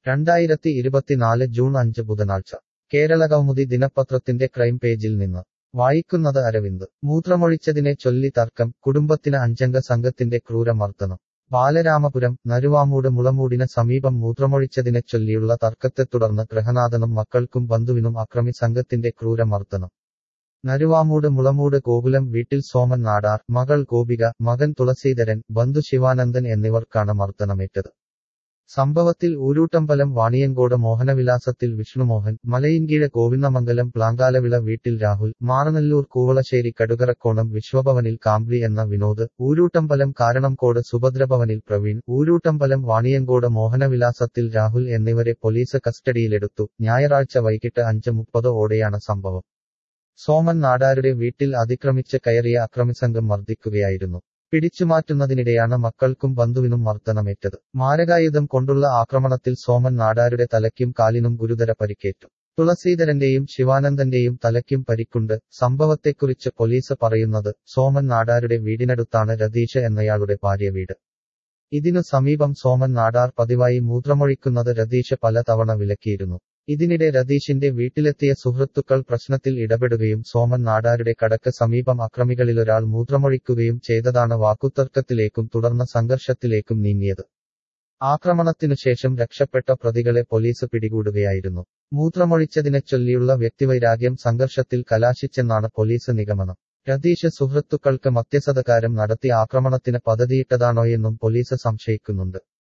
രണ്ടായിരത്തി ഇരുപത്തിനാല് ജൂൺ അഞ്ച് ബുധനാഴ്ച കേരള കൗമുദി ദിനപത്രത്തിന്റെ ക്രൈം പേജിൽ നിന്ന് വായിക്കുന്നത് അരവിന്ദ് മൂത്രമൊഴിച്ചതിനെ ചൊല്ലി തർക്കം കുടുംബത്തിന് അഞ്ചംഗ സംഘത്തിന്റെ ക്രൂരമർദ്ദനം ബാലരാമപുരം നരുവാമൂട് മുളമൂടിന് സമീപം മൂത്രമൊഴിച്ചതിനെ ചൊല്ലിയുള്ള തർക്കത്തെ തുടർന്ന് ഗൃഹനാഥനും മക്കൾക്കും ബന്ധുവിനും അക്രമി സംഘത്തിന്റെ ക്രൂരമർദ്ദനം നരുവാമൂട് മുളമൂട് ഗോകുലം വീട്ടിൽ സോമൻ നാടാർ മകൾ ഗോപിക മകൻ തുളസീധരൻ ബന്ധു ശിവാനന്ദൻ എന്നിവർക്കാണ് മർദ്ദനമേറ്റത് സംഭവത്തിൽ ഊരൂട്ടമ്പലം വാണിയങ്കോട് മോഹനവിലാസത്തിൽ വിഷ്ണുമോഹൻ മലയിൻകീഴ് ഗോവിന്ദമംഗലം പ്ലാങ്കാലവിള വീട്ടിൽ രാഹുൽ മാറനല്ലൂർ കൂവളശ്ശേരി കടുകറക്കോണം വിശ്വഭവനിൽ കാംബ്രി എന്ന വിനോദ് ഊരൂട്ടമ്പലം കാരണംകോട് സുഭദ്രഭവനിൽ പ്രവീൺ ഊരൂട്ടമ്പലം വാണിയങ്കോട് മോഹനവിലാസത്തിൽ രാഹുൽ എന്നിവരെ പോലീസ് കസ്റ്റഡിയിലെടുത്തു ഞായറാഴ്ച വൈകിട്ട് അഞ്ച് മുപ്പത് ഓടെയാണ് സംഭവം സോമൻ നാടാരുടെ വീട്ടിൽ അതിക്രമിച്ച് കയറിയ അക്രമിസംഘം മർദ്ദിക്കുകയായിരുന്നു പിടിച്ചുമാറ്റുന്നതിനിടെയാണ് മക്കൾക്കും ബന്ധുവിനും മർദ്ദനമേറ്റത് മാരകായുധം കൊണ്ടുള്ള ആക്രമണത്തിൽ സോമൻ നാടാരുടെ തലയ്ക്കും കാലിനും ഗുരുതര പരിക്കേറ്റു തുളസീധരന്റെയും ശിവാനന്ദന്റെയും തലയ്ക്കും പരിക്കുണ്ട് സംഭവത്തെക്കുറിച്ച് പോലീസ് പറയുന്നത് സോമൻ നാടാരുടെ വീടിനടുത്താണ് രതീഷ് എന്നയാളുടെ ഭാര്യ വീട് ഇതിനു സമീപം സോമൻ നാടാർ പതിവായി മൂത്രമൊഴിക്കുന്നത് രതീഷ് പലതവണ വിലക്കിയിരുന്നു ഇതിനിടെ രതീഷിന്റെ വീട്ടിലെത്തിയ സുഹൃത്തുക്കൾ പ്രശ്നത്തിൽ ഇടപെടുകയും സോമൻ നാടാരുടെ കടക്ക് സമീപം അക്രമികളിലൊരാൾ മൂത്രമൊഴിക്കുകയും ചെയ്തതാണ് വാക്കുതർക്കത്തിലേക്കും തുടർന്ന് സംഘർഷത്തിലേക്കും നീങ്ങിയത് ആക്രമണത്തിനുശേഷം രക്ഷപ്പെട്ട പ്രതികളെ പോലീസ് പിടികൂടുകയായിരുന്നു മൂത്രമൊഴിച്ചതിനെ ചൊല്ലിയുള്ള വ്യക്തിവൈരാഗ്യം സംഘർഷത്തിൽ കലാശിച്ചെന്നാണ് പോലീസ് നിഗമനം രതീഷ് സുഹൃത്തുക്കൾക്ക് മധ്യസ്ഥതകാരം നടത്തി ആക്രമണത്തിന് പദ്ധതിയിട്ടതാണോയെന്നും പോലീസ് സംശയിക്കുന്നുണ്ട്